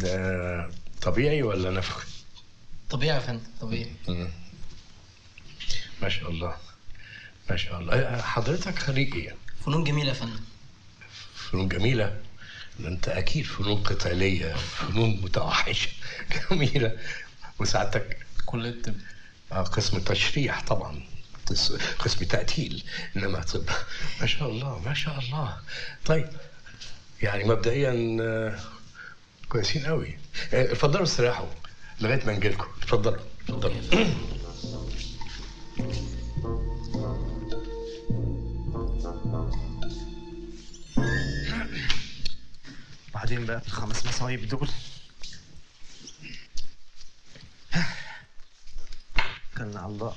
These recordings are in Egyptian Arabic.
ده طبيعي ولا نفخ؟ طبيعي يا فندم طبيعي مم. ما شاء الله ما شاء الله آه، حضرتك خريج ايه؟ فنون جميله يا فندم فنون جميلة ده انت اكيد فنون قتالية فنون متوحشة جميلة وسعادتك كليه الطب آه، قسم تشريح طبعا قس- قسم تأتيل انما طب ما شاء الله ما شاء الله طيب يعني مبدئيا آه، كويسين قوي آه، اتفضلوا استريحوا لغايه ما نجيلكم اتفضلوا اتفضلوا بعدين بقى الخمس مصايب دول كان على الله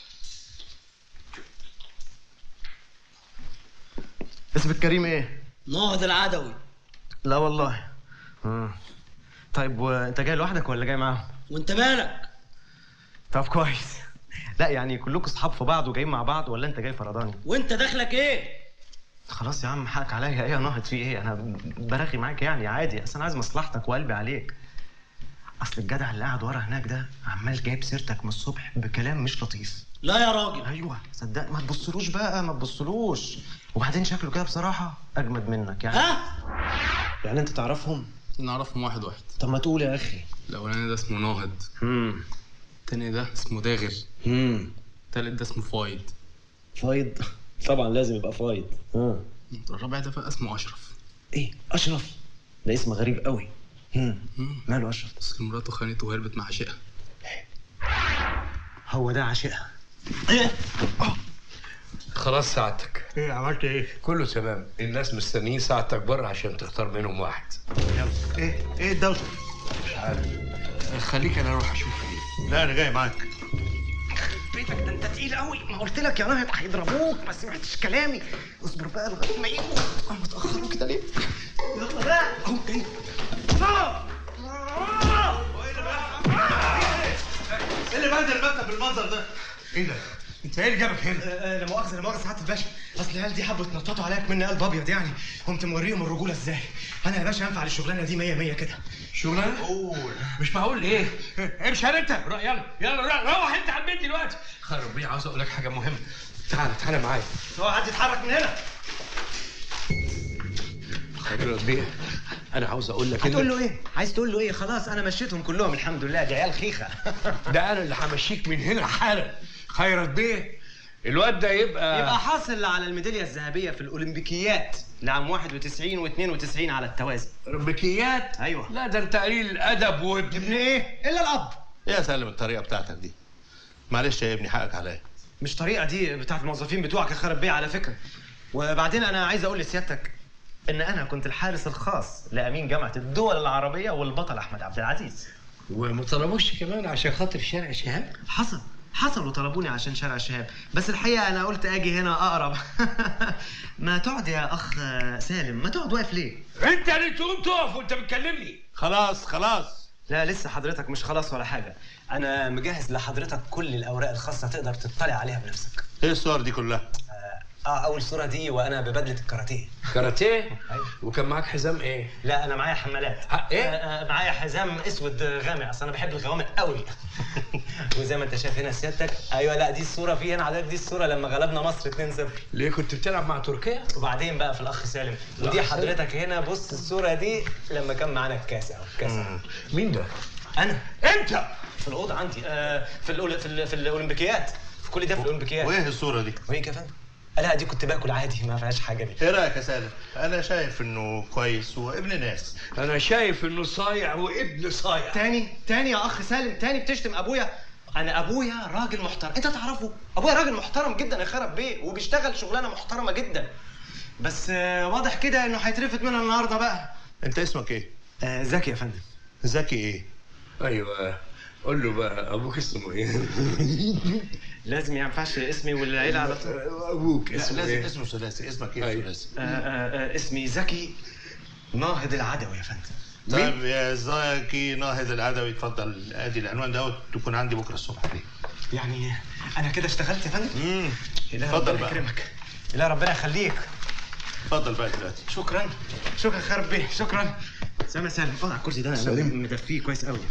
اسمك كريم ايه؟ نهض العدوي لا والله مم. طيب وانت جاي لوحدك ولا جاي معاهم؟ وانت مالك طب كويس لا يعني كلكم اصحاب في بعض وجايين مع بعض ولا انت جاي فرداني؟ وانت دخلك ايه خلاص يا عم حقك عليا ايه يا ناهض في ايه؟ انا برغي معاك يعني عادي اصل انا عايز مصلحتك وقلبي عليك. اصل الجدع اللي قاعد ورا هناك ده عمال جايب سيرتك من الصبح بكلام مش لطيف. لا يا راجل ايوه صدق ما تبصلوش بقى ما تبصلوش وبعدين شكله كده بصراحه اجمد منك يعني ها يعني انت تعرفهم؟ نعرفهم واحد واحد طب ما تقول يا اخي. الاولاني ده اسمه ناهض امم التاني ده اسمه داغر امم التالت ده اسمه فايد فايض طبعا لازم يبقى فايض. اه الرابع ده بقى اسمه اشرف ايه اشرف ده اسم غريب قوي. امم مم. ماله اشرف؟ بس مراته خانته وهربت مع عشقها هو ده عاشقها. خلاص ساعتك ايه عملت ايه؟ كله تمام الناس مستنيين ساعتك بره عشان تختار منهم واحد يلا ايه ايه الدوشه؟ مش عارف خليك انا اروح اشوف ايه لا انا جاي معاك بيتك ده انت تقيل قوي ما قلت لك يا نهد هيضربوك ما سمعتش كلامي اصبر بقى لغايه ما يجوا هم اتاخروا كده ليه؟ يلا بقى اهو جاي ايه اللي بهدل المكتب بالمنظر ده؟ ايه ده؟ انت ايه اللي جابك هنا؟ لا مؤاخذه لا مؤاخذه سعاده الباشا اصل العيال دي حبوا يتنططوا عليا من قلب ابيض يعني قمت موريهم الرجوله ازاي انا يا باشا انفع للشغلانه دي 100 100 كده شغلانه؟ قول مش معقول ايه؟ امشي هات انت روح يلا يلا روح روح انت على البيت دلوقتي خرب بيه عاوز اقول لك حاجه مهمه تعالى تعالى معايا هو حد يتحرك من هنا خرب بيه انا عاوز اقول لك هتقول إن له ايه عايز تقول له ايه خلاص انا مشيتهم كلهم الحمد لله دي عيال خيخه ده انا اللي همشيك من هنا حالا خيرت بيه الواد ده يبقى يبقى حاصل على الميداليه الذهبيه في الاولمبيكيات لعام 91 و92 على التوازي ربكيات أيوة. لا ده انت قليل الادب وابن ابن ايه الا الاب ايه يا سلم الطريقه بتاعتك دي؟ معلش يا ابني حقك عليا مش طريقه دي بتاعت الموظفين بتوعك يا خرب بيه على فكره وبعدين انا عايز اقول لسيادتك ان انا كنت الحارس الخاص لامين جامعه الدول العربيه والبطل احمد عبد العزيز وما طلبوش كمان عشان خاطر شارع شهاب حصل حصل وطلبوني عشان شارع الشهاب بس الحقيقه انا قلت اجي هنا اقرب ما تقعد يا اخ سالم ما تقعد واقف ليه انت اللي تقوم تقف وانت بتكلمني خلاص خلاص لا لسه حضرتك مش خلاص ولا حاجه انا مجهز لحضرتك كل الاوراق الخاصه تقدر تطلع عليها بنفسك ايه الصور دي كلها؟ اه اول صوره دي وانا ببدله الكاراتيه كاراتيه وكان معاك حزام ايه لا انا معايا حمالات ها، إيه؟ آه، آه، معايا حزام اسود غامق اصل انا بحب الغوامق قوي وزي ما انت شايف هنا سيادتك ايوه لا دي الصوره في هنا حضرتك دي الصوره لما غلبنا مصر 2-0 ليه كنت بتلعب مع تركيا وبعدين بقى في الاخ سالم لا، ودي سالم. حضرتك هنا بص الصوره دي لما كان معانا الكاس اهو الكاس أهو. مين ده انا انت في الاوضه عندي آه في الأول... في, ال... في الاولمبيكيات في كل ده في الاولمبيكيات وايه الصوره دي؟ وايه كمان لا دي كنت باكل عادي ما فيهاش حاجه دي ايه رايك يا سالم؟ انا شايف انه كويس وابن ناس انا شايف انه صايع وابن صايع تاني تاني يا اخ سالم تاني بتشتم ابويا انا ابويا راجل محترم انت تعرفه ابويا راجل محترم جدا يا خرب بيه وبيشتغل شغلانه محترمه جدا بس آه، واضح كده انه هيترفد منها النهارده بقى انت اسمك ايه؟ آه، زكي يا فندم زكي ايه؟ ايوه قول له بقى ابوك اسمه ايه لازم ما ينفعش اسمي والعيله على طول ابوك لا اسمه لازم ايه اسمه ثلاثي اسمك ايه أيوة. ثلاثي؟ آه، آه، آه، اسمي زكي ناهض العدوي يا فندم طيب يا زكي ناهض العدوي اتفضل ادي العنوان دوت تكون عندي بكره الصبح ليه؟ يعني انا كده اشتغلت يا فندم امم لا اتفضل ربنا بقى. يكرمك لا ربنا يخليك اتفضل بقى دلوقتي شكرا شكرا خرب بيه شكرا سلام يا سالم اقعد على الكرسي ده انا مدفيه كويس قوي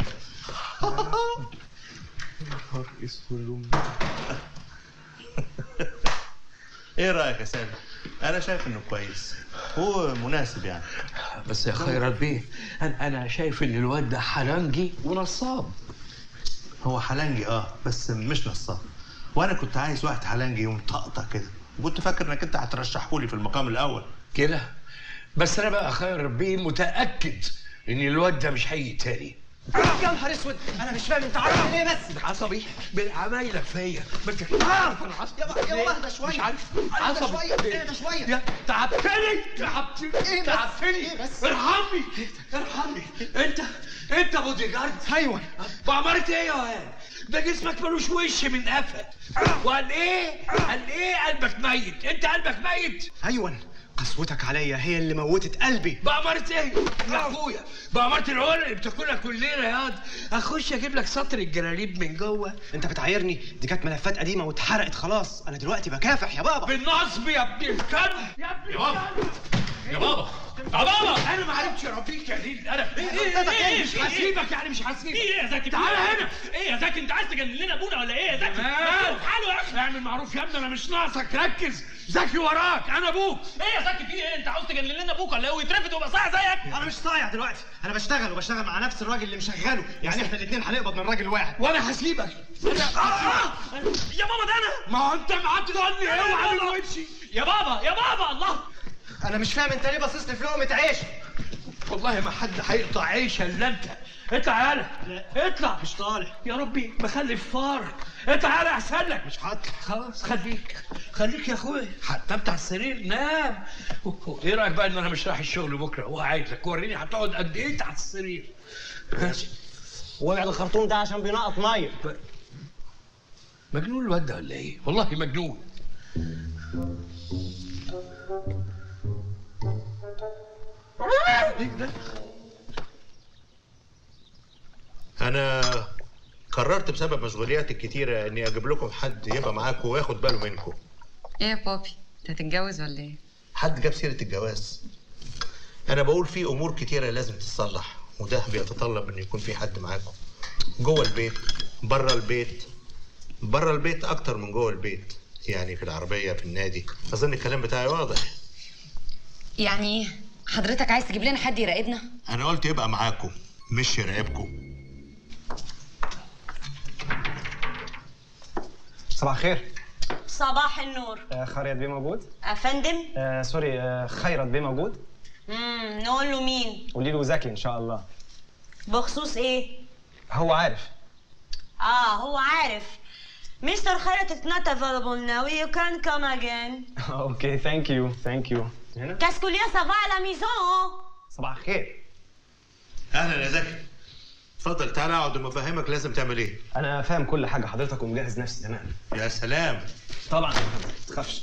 ايه رايك يا سالم انا شايف انه كويس هو مناسب يعني بس يا خيرت بيه انا انا شايف ان الواد ده حلنجي ونصاب هو حلنجي اه بس مش نصاب وانا كنت عايز واحد حلنجي ومطقطق كده وكنت فاكر انك انت هترشحه لي في المقام الاول كده بس انا بقى خير بيه متاكد ان الواد ده مش هيجي تاني يا نهار اسود انا مش فاهم انت عارف ليه بس عصبي بعمايلك فيا بس يابا يابا اهدى شويه مش عارف اهدى عصبي شويه اهدى شويه يا تعبتني تعبتني إيه بس؟ تعبتني إيه بس؟ ارحمني ارحمني انت انت بودي جارد ايوه وعملت ايه يا واد ده جسمك ملوش وش من قفا وقال ايه قال ايه قلبك ميت انت قلبك ميت ايوه قسوتك عليا هي اللي موتت قلبي بأمارة ايه يا اخويا بأمارة العلا اللي بتاكلها كل ليله يا واد اخش اجيب لك سطر الجلاليب من جوه انت بتعايرني دي كانت ملفات قديمه واتحرقت خلاص انا دلوقتي بكافح يا بابا بالنصب يا ابن الكلب يا ابن الكلب يا بابا يا بابا انا ما عرفتش اربيك يا دين انا ايه ايه ايه مش في ايه هسيبك يعني مش في هسيبك ايه يا زكي تعالى في إيه؟ هنا. ايه يا زكي انت عايز تجنن لنا ابونا ولا ايه يا زكي تمام. حاله يا اخي اعمل معروف يا ابني انا مش ناقصك ركز ذكي وراك انا ابوك ايه يا زكي في ايه انت عاوز تجنن لنا ابوك ولا ايه ويترفد ويبقى صايع زيك انا مش صايع دلوقتي انا بشتغل وبشتغل مع نفس الراجل اللي مشغله يعني احنا الاثنين هنقبض من راجل واحد وانا هسيبك يا بابا ده انا ما هو انت معطلني اوعى من وشي يا بابا يا بابا الله انا مش فاهم انت ليه باصص لي في لقمه عيش والله ما حد هيقطع عيش الا انت اطلع يالا اطلع مش طالع يا ربي مخلف فار اطلع يالا احسن لك مش هطلع خلاص خليك خليك يا اخويا حتى بتاع السرير نام ايه رايك بقى ان انا مش رايح الشغل بكره وقاعد لك وريني هتقعد قد ايه تحت السرير ماشي وابعد الخرطوم ده عشان بينقط ميه مجنون الواد ده ولا ايه والله مجنون ايه ده انا قررت بسبب مشغولياتي الكتيره اني اجيب لكم حد يبقى معاكم وياخد باله منكم ايه يا بابي انت هتتجوز ولا ايه حد جاب سيره الجواز انا بقول في امور كتيره لازم تتصلح وده بيتطلب ان يكون في حد معاكم جوه البيت بره البيت بره البيت اكتر من جوه البيت يعني في العربيه في النادي اظن الكلام بتاعي واضح يعني ايه حضرتك عايز تجيب لنا حد يراقبنا انا قلت يبقى معاكم مش يراقبكم صباح الخير صباح النور آه خيرت بيه موجود افندم آه سوري آه خيرت بيه موجود امم نقول له مين قولي له زكي ان شاء الله بخصوص ايه هو عارف اه هو عارف مستر خيرت is not available now you can come again اوكي ثانك يو ثانك يو هنا qu'est-ce qu'il y a ça va à la maison صباح الخير اهلا يا زكي اتفضل تعالى اقعد وما افهمك لازم تعمل ايه انا فاهم كل حاجه حضرتك ومجهز نفسي تمام يا سلام طبعا ما تخافش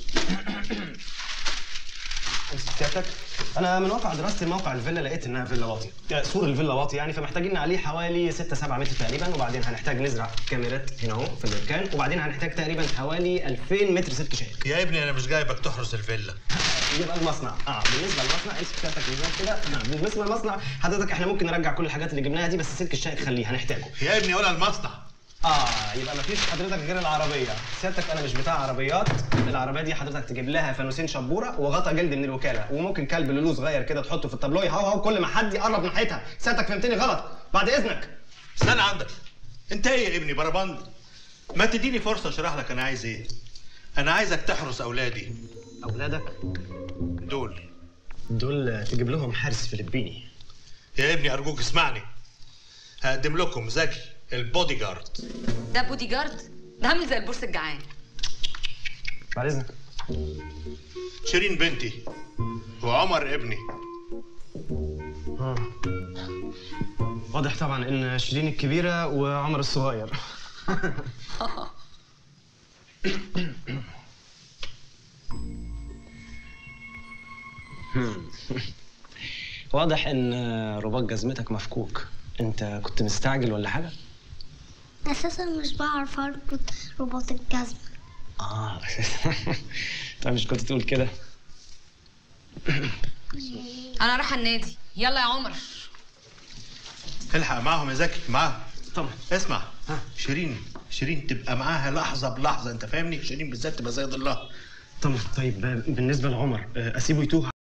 امسك سيادتك انا من واقع دراستي موقع الفيلا لقيت انها فيلا واطيه يعني سور الفيلا واطي يعني فمحتاجين عليه حوالي 6 7 متر تقريبا وبعدين هنحتاج نزرع كاميرات هنا اهو في الاركان وبعدين هنحتاج تقريبا حوالي 2000 متر سلك شائك يا ابني انا مش جايبك تحرس الفيلا يبقى المصنع اه بالنسبه للمصنع امسك سيادتك بالظبط كده آه. بالنسبه للمصنع حضرتك احنا ممكن نرجع كل الحاجات اللي جبناها دي بس السلك الشائك خليه هنحتاجه يا ابني ولا المصنع اه يبقى مفيش حضرتك غير العربيه سيادتك انا مش بتاع عربيات العربيه دي حضرتك تجيب لها فانوسين شبوره وغطا جلد من الوكاله وممكن كلب لولو صغير كده تحطه في التابلو يهوهو كل ما حد يقرب ناحيتها سيادتك فهمتني غلط بعد اذنك استنى عندك انت ايه يا ابني بربند ما تديني فرصه اشرح لك انا عايز ايه انا عايزك تحرس اولادي اولادك دول دول تجيب لهم حارس فلبيني يا ابني ارجوك اسمعني هقدم لكم زكي البودي جارد ده بودي جارد ده عامل زي البورس الجعان بعد اذنك شيرين بنتي وعمر ابني واضح طبعا ان شيرين الكبيره وعمر الصغير واضح ان رباط جزمتك مفكوك انت كنت مستعجل ولا حاجه اساسا مش بعرف اربط رباط الجزمة اه انت مش كنت تقول كده انا رايحه النادي يلا يا عمر الحق معاهم يا زكي معاهم طبعا اسمع شيرين شيرين تبقى معاها لحظه بلحظه انت فاهمني شيرين بالذات تبقى زي الله طبعا طيب بالنسبه لعمر آه، اسيبه يتوه